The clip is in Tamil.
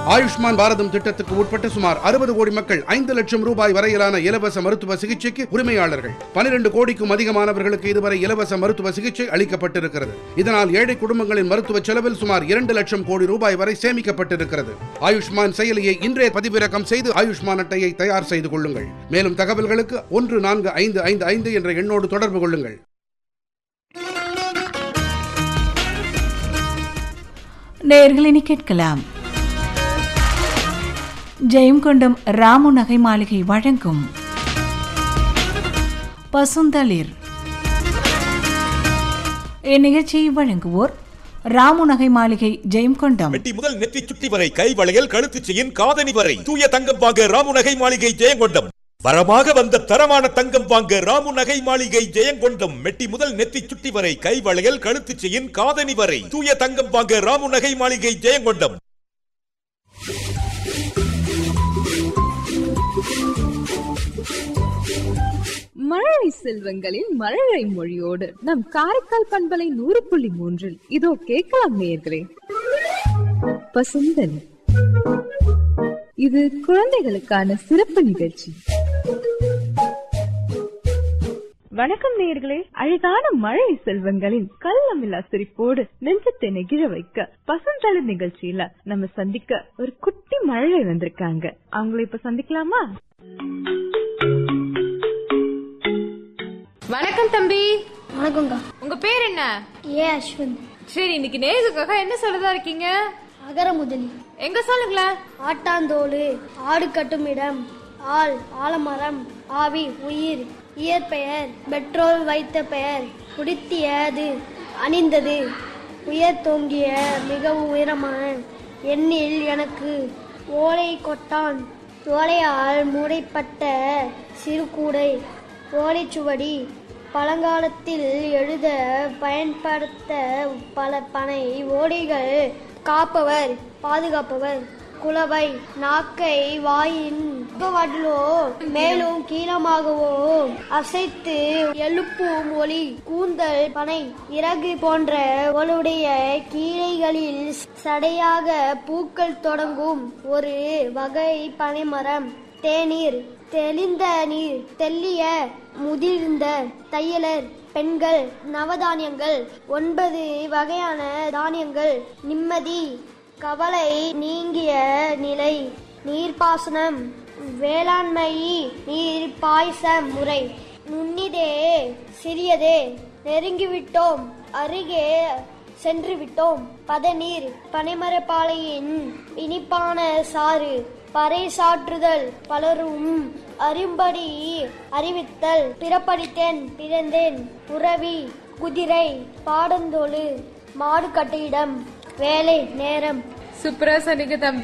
ஆயுஷ்மான் பாரதம் திட்டத்துக்கு உட்பட்ட சுமார் அறுபது கோடி மக்கள் ஐந்து லட்சம் ரூபாய் வரையிலான இலவச மருத்துவ சிகிச்சைக்கு உரிமையாளர்கள் பனிரெண்டு கோடிக்கும் அதிகமானவர்களுக்கு இதுவரை இலவச மருத்துவ சிகிச்சை அளிக்கப்பட்டிருக்கிறது இதனால் ஏழை குடும்பங்களின் மருத்துவ செலவில் சுமார் இரண்டு லட்சம் கோடி ரூபாய் வரை சேமிக்கப்பட்டிருக்கிறது ஆயுஷ்மான் செயலியை இன்றே பதிவிறக்கம் செய்து ஆயுஷ்மான் அட்டையை தயார் செய்து கொள்ளுங்கள் மேலும் தகவல்களுக்கு ஒன்று நான்கு ஐந்து ஐந்து ஐந்து என்ற எண்ணோடு தொடர்பு கொள்ளுங்கள் நேயர்களினி கேட்கலாம் ஜெயங்கொண்டம் ராமு நகை மாளிகை வழங்கும் பசுந்தளிர் இந்நிகழ்ச்சியை வழங்குவோர் ராமு நகை மாளிகை ஜெயங்கொண்டம் வெட்டி முதல் நெற்றி சுட்டி வரை கை வளையல் கழுத்து செயின் காதணி வரை தூய தங்கம் வாங்க ராமு நகை மாளிகை ஜெயங்கொண்டம் வரமாக வந்த தரமான தங்கம் வாங்க ராமு நகை மாளிகை ஜெயங்கொண்டம் மெட்டி முதல் நெத்தி சுட்டி வரை கை வளையல் கழுத்து செயின் காதணி வரை தூய தங்கம் வாங்க ராமு நகை மாளிகை ஜெயங்கொண்டம் மழலை செல்வங்களின் மழலை மொழியோடு நம் காரைக்கால் பண்பலை நூறு புள்ளி மூன்றில் இதோ கேட்கலாம் நேயர்களே பசுந்தனி இது குழந்தைகளுக்கான சிறப்பு நிகழ்ச்சி வணக்கம் நேயர்களே அழகான மழை செல்வங்களின் கள்ளமில்லா சிரிப்போடு நெஞ்சத்தை நெகிழ வைக்க பசுந்தளி நிகழ்ச்சியில நம்ம சந்திக்க ஒரு குட்டி மழலை வந்திருக்காங்க அவங்கள இப்ப சந்திக்கலாமா வணக்கம் தம்பி வணக்கங்க உங்க பேர் என்ன ஏ அஸ்வின் சரி இன்னைக்கு நேருக்காக என்ன சொல்லதா இருக்கீங்க அகர முதலி எங்க சொல்லுங்களேன் ஆட்டாந்தோடு ஆடு கட்டும் இடம் ஆள் ஆலமரம் ஆவி உயிர் இயற்பெயர் பெட்ரோல் வைத்த பெயர் உடுத்தியது அணிந்தது உயர் தோங்கிய மிகவும் உயரமான எண்ணில் எனக்கு ஓலை கொட்டான் ஓலையால் மூடைப்பட்ட சிறு கூடை ஓலைச்சுவடி பழங்காலத்தில் எழுத பயன்படுத்த பல பனை ஓடைகள் காப்பவர் பாதுகாப்பவர் குலவை நாக்கை வாயின் முகவாட்டிலோ மேலும் கீழமாகவோ அசைத்து எழுப்பும் ஒளி கூந்தல் பனை இறகு போன்ற ஒளுடைய கீழைகளில் சடையாக பூக்கள் தொடங்கும் ஒரு வகை பனைமரம் தேநீர் தெளிந்த நீர் தெல்லிய முதிர்ந்த தையலர் பெண்கள் நவதானியங்கள் ஒன்பது வகையான தானியங்கள் நிம்மதி கவலை நீங்கிய நிலை நீர்ப்பாசனம் வேளாண்மை நீர் பாய்ச்ச முறை நுண்ணிதே சிறியதே நெருங்கிவிட்டோம் அருகே சென்று விட்டோம் பதநீர் பனைமரப்பாலையின் இனிப்பான சாறு பறை சாற்றுதல் பலரும் அறியும்படி அறிவித்தல் பிறப்படித்தேன் பிறந்தேன் உறவி குதிரை பாடந்தோடு மாடு கட்டியிடம் வேலை நேரம் சூப்பரா சொன்னீங்க தம்பி